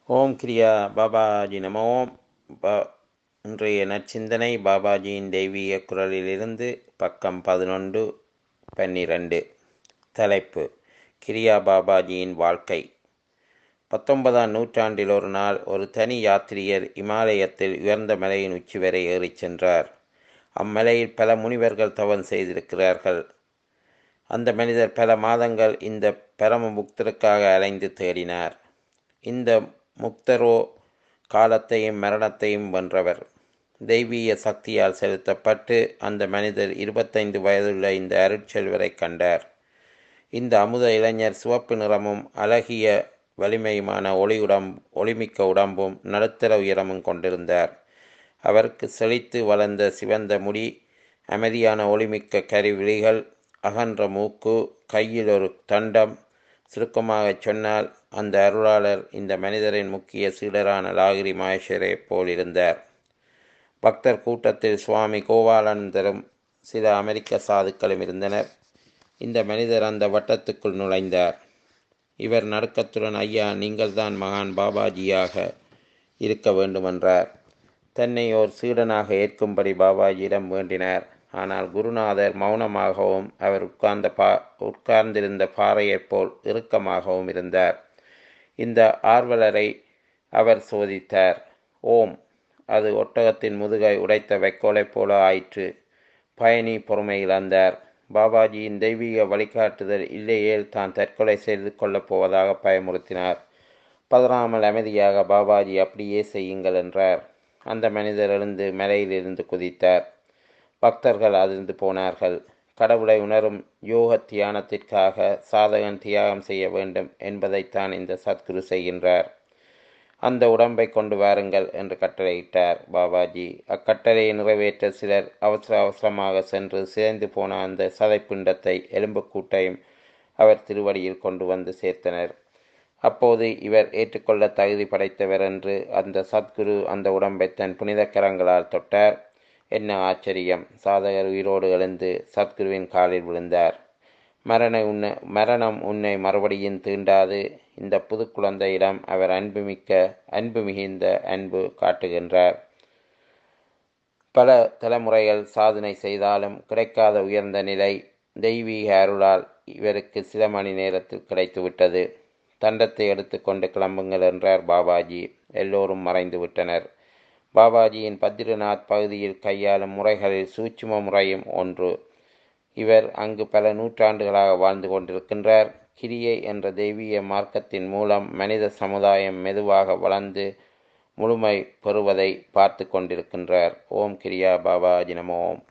ஓம் கிரியா பாபாஜி நமோ பா இன்றைய நற்சிந்தனை பாபாஜியின் தெய்வீக குரலிலிருந்து பக்கம் பதினொன்று பன்னிரண்டு தலைப்பு கிரியா பாபாஜியின் வாழ்க்கை பத்தொன்பதாம் நூற்றாண்டில் ஒரு நாள் ஒரு தனி யாத்திரியர் இமாலயத்தில் உயர்ந்த மலையின் உச்சி வரை ஏறிச் சென்றார் அம்மலையில் பல முனிவர்கள் தவம் செய்திருக்கிறார்கள் அந்த மனிதர் பல மாதங்கள் இந்த பரம முக்தருக்காக அலைந்து தேடினார் இந்த முக்தரோ காலத்தையும் மரணத்தையும் வென்றவர் தெய்வீக சக்தியால் செலுத்தப்பட்டு அந்த மனிதர் இருபத்தைந்து வயதுள்ள இந்த அருட்செல்வரை கண்டார் இந்த அமுத இளைஞர் சிவப்பு நிறமும் அழகிய வலிமையுமான ஒளி உடம் ஒளிமிக்க உடம்பும் நடுத்தர உயரமும் கொண்டிருந்தார் அவருக்கு செழித்து வளர்ந்த சிவந்த முடி அமைதியான ஒளிமிக்க கருவிழிகள் அகன்ற மூக்கு கையில் ஒரு தண்டம் சுருக்கமாகச் சொன்னால் அந்த அருளாளர் இந்த மனிதரின் முக்கிய சீடரான லாகிரி மகேஸ்வரை போல் இருந்தார் பக்தர் கூட்டத்தில் சுவாமி கோபாலனந்தரும் சில அமெரிக்க சாதுக்களும் இருந்தனர் இந்த மனிதர் அந்த வட்டத்துக்குள் நுழைந்தார் இவர் நடுக்கத்துடன் ஐயா நீங்கள்தான் மகான் பாபாஜியாக இருக்க வேண்டுமென்றார் தன்னை ஒரு சீடனாக ஏற்கும்படி பாபாஜியிடம் வேண்டினார் ஆனால் குருநாதர் மௌனமாகவும் அவர் உட்கார்ந்த பா உட்கார்ந்திருந்த பாறையைப் போல் இறுக்கமாகவும் இருந்தார் இந்த ஆர்வலரை அவர் சோதித்தார் ஓம் அது ஒட்டகத்தின் முதுகை உடைத்த வைக்கோலைப் போல ஆயிற்று பயணி பொறுமை இழந்தார் பாபாஜியின் தெய்வீக வழிகாட்டுதல் இல்லையேல் தான் தற்கொலை செய்து கொள்ளப் போவதாக பயமுறுத்தினார் பதறாமல் அமைதியாக பாபாஜி அப்படியே செய்யுங்கள் என்றார் அந்த மனிதர் எழுந்து மலையிலிருந்து குதித்தார் பக்தர்கள் அதிர்ந்து போனார்கள் கடவுளை உணரும் யோக தியானத்திற்காக சாதகன் தியாகம் செய்ய வேண்டும் என்பதைத்தான் இந்த சத்குரு செய்கின்றார் அந்த உடம்பை கொண்டு வாருங்கள் என்று கட்டளையிட்டார் பாபாஜி அக்கட்டளையை நிறைவேற்ற சிலர் அவசர அவசரமாக சென்று சிதைந்து போன அந்த சதைப்பிண்டத்தை எலும்புக்கூட்டையும் அவர் திருவடியில் கொண்டு வந்து சேர்த்தனர் அப்போது இவர் ஏற்றுக்கொள்ள தகுதி படைத்தவர் என்று அந்த சத்குரு அந்த உடம்பை தன் புனித கரங்களால் தொட்டார் என்ன ஆச்சரியம் சாதகர் உயிரோடு எழுந்து சத்குருவின் காலில் விழுந்தார் மரண உன்னை மரணம் உன்னை மறுபடியும் தீண்டாது இந்த புது குழந்தையிடம் அவர் அன்புமிக்க அன்பு மிகுந்த அன்பு காட்டுகின்றார் பல தலைமுறைகள் சாதனை செய்தாலும் கிடைக்காத உயர்ந்த நிலை தெய்வீக அருளால் இவருக்கு சில மணி நேரத்தில் கிடைத்துவிட்டது தண்டத்தை எடுத்துக்கொண்டு கிளம்புங்கள் என்றார் பாபாஜி எல்லோரும் மறைந்து விட்டனர் பாபாஜியின் பத்ரிநாத் பகுதியில் கையாளும் முறைகளில் சூட்சும முறையும் ஒன்று இவர் அங்கு பல நூற்றாண்டுகளாக வாழ்ந்து கொண்டிருக்கின்றார் கிரியை என்ற தெய்வீக மார்க்கத்தின் மூலம் மனித சமுதாயம் மெதுவாக வளர்ந்து முழுமை பெறுவதை பார்த்து கொண்டிருக்கின்றார் ஓம் கிரியா பாபாஜி நமோம்